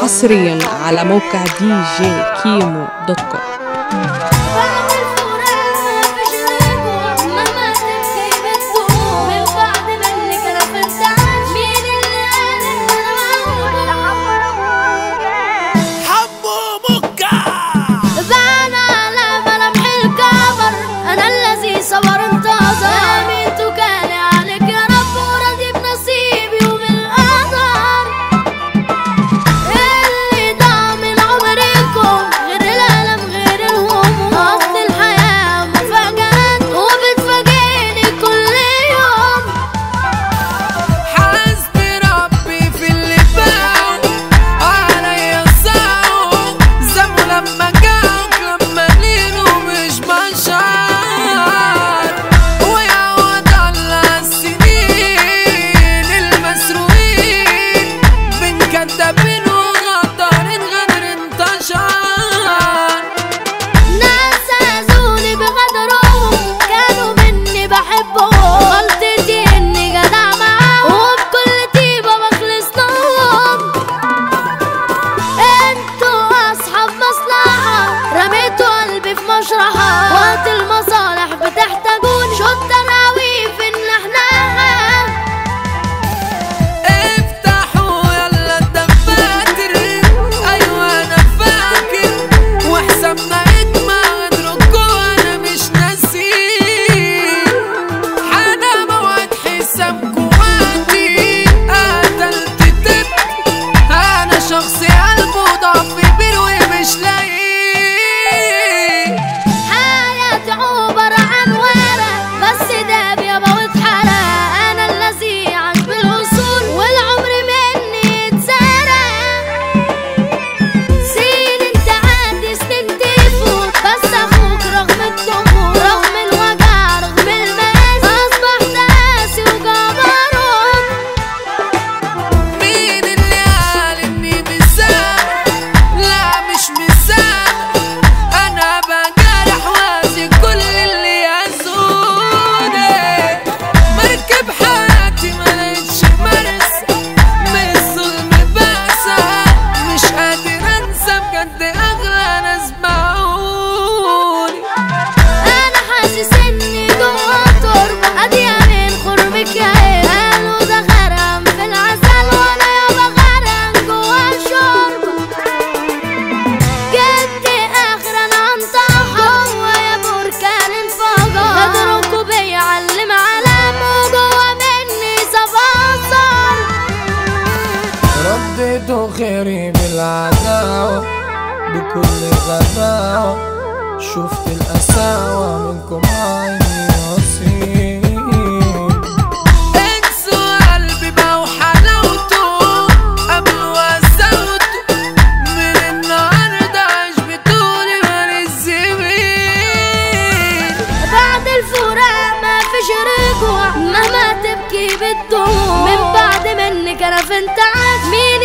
حصريا على موقع دي جي كيمو دوت كوم بعد الفراق مفيش رجوع مهما تمشي بتدوم من بعد منك انا فلتعت مين اللي قال ان انا معقول حمو مكة بانا على ملامح الكبر انا الذي صبر انتظر امنت كان عليك يا رب وراضي بنصيبي وبالقدر اللي ضاع من عمركم غير الالم غير الهموم قصد الحياه مفاجآت وبتفاجئني كل يوم حسبي ربي في اللي فات عليا الصعب زموا لما جاك لما لينه مش بشر ويعود على السنين المسروقين بين كدابين وغدارين غدر انتشر ناس عزوني بغدرهم كانوا مني بحبهم غلطتي اني جدع معاهم وبكل طيبة بخلص لهم انتوا اصحاب مصلحة رميتوا قلبي في مشرحة وقت المصالح بتحتاجون شطة راوي في النحناحة افتحوا يلا الدفاتر ايوه انا فاكر وحسابنا اجمع اتركوا انا مش ناسيه انا موعد حسابكوا وقتي قتلت تبت انا شخص قلبه ضعف كبير ومش لاقيه حياتي عبارة عن ورق بس ده بيابا واتحرق أنا الذي عاش بالوصول والعمر مني اتسرق سنين تعدي سنين تفوت بس أخوك رغم الضغوط رغم الوجع رغم الماس أصبح قاسي وجبروت مين اللي قال اني مسامح لا مش مسامح انا بجرح وازي كل اللي يأذوني مركب حياتي ملقتش مرسى من الظلم بأسى مش قادر انسى بجد اغلى ناس باعوني انا حاسس اني جوا تربة ادي من خربك يا ايه قالوا ده غرام في العسل وانا يابا غرام جوا الشوربة جبت اخر انا انطحه هو يا بركان انفجر غدركوا بيعلم علام وجوا مني صفاصر رديته خيري بالعداوة بكل غباوة شفت القساوة منكم عيني نصيب انسوا قلبي بقى وحلاوته قبل وسوته من النهاردة عيش بطولي مال الزميل بعد الفراق ما فيش رجوع مهما تبكي بالدموع من بعد منك انا فنت عاد مين